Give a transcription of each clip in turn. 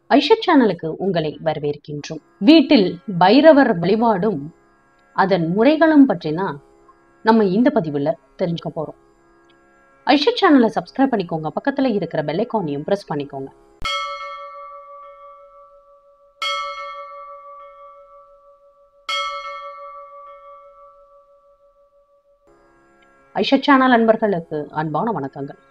ஐஷா சேனலுக்கு உங்களை வரவேற்கின்றோம் வீட்டில் பைரவர் வழிபாடும் அதன் முறைகளும் பற்றினா நம்ம இந்த பதிவுல தெரிஞ்சுக்க போறோம் ஐஷா சேனலை சப்ஸ்கிரைப் பண்ணிக்கோங்க பக்கத்துல இருக்கிற பெல் ஐக்கானையும் பிரஸ் பண்ணிக்கோங்க ஐஷா சேனல் அன்பர்களுக்கு அன்பான வணக்கங்கள்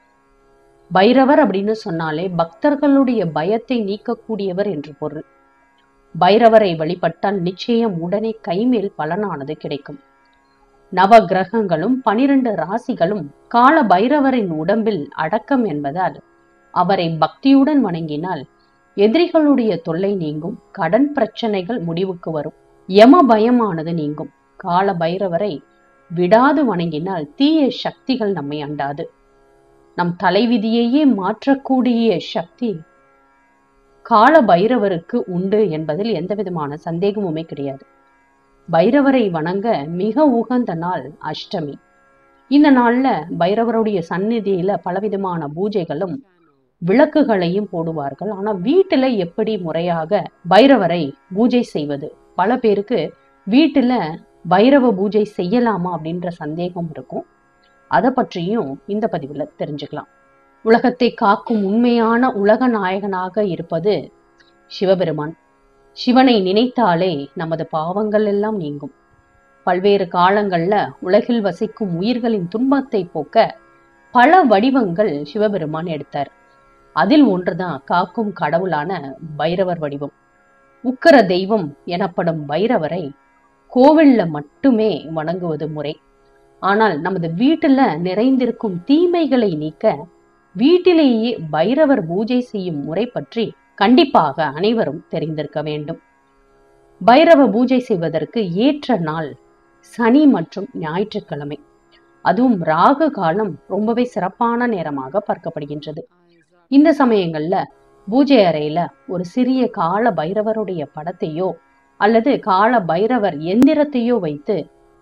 பைரவர் அப்படின்னு சொன்னாலே பக்தர்களுடைய பயத்தை நீக்கக்கூடியவர் என்று பொருள் பைரவரை வழிபட்டால் நிச்சயம் உடனே கைமேல் பலனானது கிடைக்கும் நவ கிரகங்களும் பனிரெண்டு ராசிகளும் கால பைரவரின் உடம்பில் அடக்கம் என்பதால் அவரை பக்தியுடன் வணங்கினால் எதிரிகளுடைய தொல்லை நீங்கும் கடன் பிரச்சனைகள் முடிவுக்கு வரும் யம பயமானது நீங்கும் கால பைரவரை விடாது வணங்கினால் தீய சக்திகள் நம்மை அண்டாது நம் தலைவிதியையே மாற்றக்கூடிய சக்தி கால பைரவருக்கு உண்டு என்பதில் எந்த விதமான சந்தேகமுமே கிடையாது பைரவரை வணங்க மிக உகந்த நாள் அஷ்டமி இந்த நாள்ல பைரவருடைய சந்நிதியில பலவிதமான பூஜைகளும் விளக்குகளையும் போடுவார்கள் ஆனா வீட்டுல எப்படி முறையாக பைரவரை பூஜை செய்வது பல பேருக்கு வீட்டுல பைரவ பூஜை செய்யலாமா அப்படின்ற சந்தேகம் இருக்கும் அதை பற்றியும் இந்த பதிவுல தெரிஞ்சுக்கலாம் உலகத்தை காக்கும் உண்மையான உலக நாயகனாக இருப்பது சிவபெருமான் சிவனை நினைத்தாலே நமது பாவங்கள் எல்லாம் நீங்கும் பல்வேறு காலங்கள்ல உலகில் வசிக்கும் உயிர்களின் துன்பத்தை போக்க பல வடிவங்கள் சிவபெருமான் எடுத்தார் அதில் ஒன்றுதான் காக்கும் கடவுளான பைரவர் வடிவம் உக்கர தெய்வம் எனப்படும் பைரவரை கோவில்ல மட்டுமே வணங்குவது முறை ஆனால் நமது வீட்டுல நிறைந்திருக்கும் தீமைகளை நீக்க வீட்டிலேயே பைரவர் பூஜை செய்யும் முறை பற்றி கண்டிப்பாக அனைவரும் தெரிந்திருக்க வேண்டும் பைரவ பூஜை செய்வதற்கு ஏற்ற நாள் சனி மற்றும் ஞாயிற்றுக்கிழமை அதுவும் ராகு காலம் ரொம்பவே சிறப்பான நேரமாக பார்க்கப்படுகின்றது இந்த சமயங்கள்ல பூஜை அறையில ஒரு சிறிய கால பைரவருடைய படத்தையோ அல்லது கால பைரவர் எந்திரத்தையோ வைத்து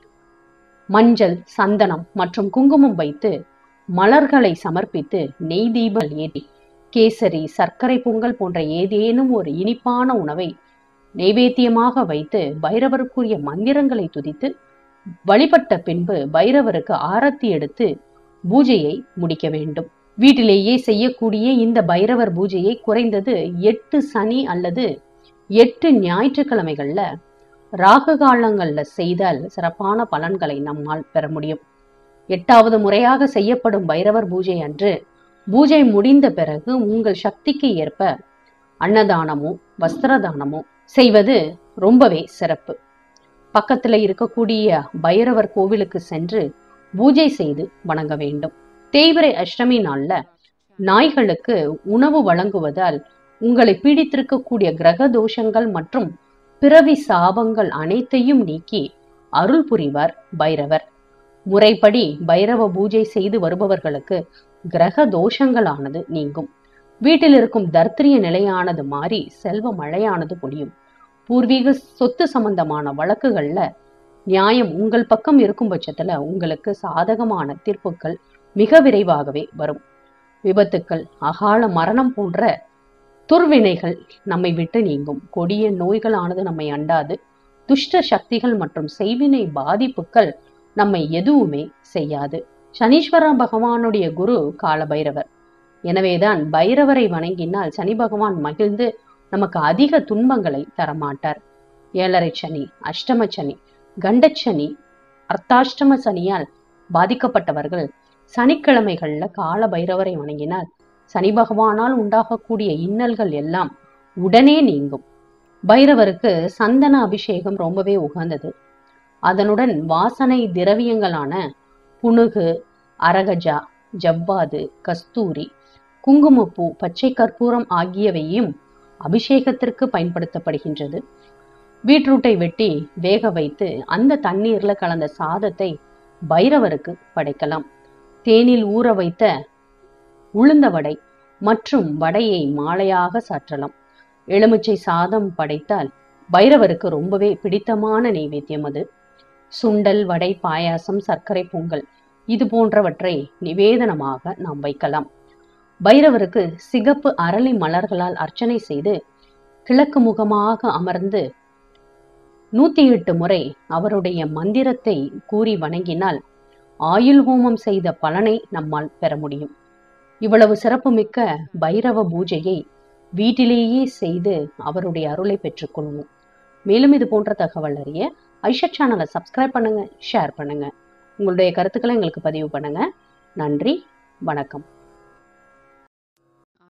மஞ்சள் சந்தனம் மற்றும் குங்குமம் வைத்து மலர்களை சமர்ப்பித்து நெய் தீபம் ஏற்றி கேசரி சர்க்கரை பொங்கல் போன்ற ஏதேனும் ஒரு இனிப்பான உணவை நைவேத்தியமாக வைத்து பைரவருக்குரிய மந்திரங்களை துதித்து வழிபட்ட பின்பு பைரவருக்கு ஆரத்தி எடுத்து பூஜையை முடிக்க வேண்டும் வீட்டிலேயே செய்யக்கூடிய இந்த பைரவர் பூஜையை குறைந்தது எட்டு சனி அல்லது எட்டு ஞாயிற்றுக்கிழமைகள்ல ராகு காலங்கள்ல செய்தால் சிறப்பான பலன்களை நம்மால் பெற முடியும் எட்டாவது முறையாக செய்யப்படும் பைரவர் பூஜை அன்று பூஜை முடிந்த பிறகு உங்கள் சக்திக்கு ஏற்ப அன்னதானமோ வஸ்திரதானமோ செய்வது ரொம்பவே சிறப்பு பக்கத்துல இருக்கக்கூடிய பைரவர் கோவிலுக்கு சென்று பூஜை செய்து வணங்க வேண்டும் தேய்பிரை அஷ்டமி நாள்ல நாய்களுக்கு உணவு வழங்குவதால் உங்களை பீடித்திருக்கக்கூடிய கிரக தோஷங்கள் மற்றும் பிறவி சாபங்கள் அனைத்தையும் நீக்கி அருள் புரிவார் பைரவர் முறைப்படி பைரவ பூஜை செய்து வருபவர்களுக்கு கிரக தோஷங்களானது நீங்கும் வீட்டில் இருக்கும் தர்த்திரிய நிலையானது மாறி செல்வ மழையானது பொழியும் பூர்வீக சொத்து சம்பந்தமான வழக்குகள்ல நியாயம் உங்கள் பக்கம் இருக்கும் பட்சத்துல உங்களுக்கு சாதகமான தீர்ப்புகள் மிக விரைவாகவே வரும் விபத்துக்கள் அகால மரணம் போன்ற துர்வினைகள் நம்மை விட்டு நீங்கும் கொடிய நோய்களானது நம்மை அண்டாது துஷ்ட சக்திகள் மற்றும் செய்வினை பாதிப்புகள் நம்மை எதுவுமே செய்யாது சனீஸ்வர பகவானுடைய குரு கால பைரவர் எனவேதான் பைரவரை வணங்கினால் சனி பகவான் மகிழ்ந்து நமக்கு அதிக துன்பங்களை தரமாட்டார் ஏழரை சனி அஷ்டம சனி கண்டச்சனி அர்த்தாஷ்டம சனியால் பாதிக்கப்பட்டவர்கள் சனிக்கிழமைகள்ல கால பைரவரை வணங்கினால் சனி பகவானால் உண்டாகக்கூடிய இன்னல்கள் எல்லாம் உடனே நீங்கும் பைரவருக்கு சந்தன அபிஷேகம் ரொம்பவே உகந்தது அதனுடன் வாசனை திரவியங்களான புனுகு அரகஜா ஜவ்வாது கஸ்தூரி குங்குமப்பூ பச்சை கற்பூரம் ஆகியவையும் அபிஷேகத்திற்கு பயன்படுத்தப்படுகின்றது பீட்ரூட்டை வெட்டி வேக வைத்து அந்த தண்ணீர்ல கலந்த சாதத்தை பைரவருக்கு படைக்கலாம் தேனில் ஊற வைத்த உளுந்த வடை மற்றும் வடையை மாலையாக சாற்றலாம் எலுமிச்சை சாதம் படைத்தால் பைரவருக்கு ரொம்பவே பிடித்தமான நைவேத்தியம் அது சுண்டல் வடை பாயாசம் சர்க்கரை பொங்கல் இது போன்றவற்றை நிவேதனமாக நாம் வைக்கலாம் பைரவருக்கு சிகப்பு அரளி மலர்களால் அர்ச்சனை செய்து கிழக்கு முகமாக அமர்ந்து நூத்தி எட்டு முறை அவருடைய மந்திரத்தை கூறி வணங்கினால் ஆயுள் ஹோமம் செய்த பலனை நம்மால் பெற முடியும் இவ்வளவு சிறப்புமிக்க பைரவ பூஜையை வீட்டிலேயே செய்து அவருடைய அருளை பெற்றுக்கொள்வோம் மேலும் இது போன்ற தகவல் அறிய ஐஷா சேனலை சப்ஸ்கிரைப் பண்ணுங்க ஷேர் பண்ணுங்க உங்களுடைய கருத்துக்களை எங்களுக்கு பதிவு பண்ணுங்க நன்றி வணக்கம்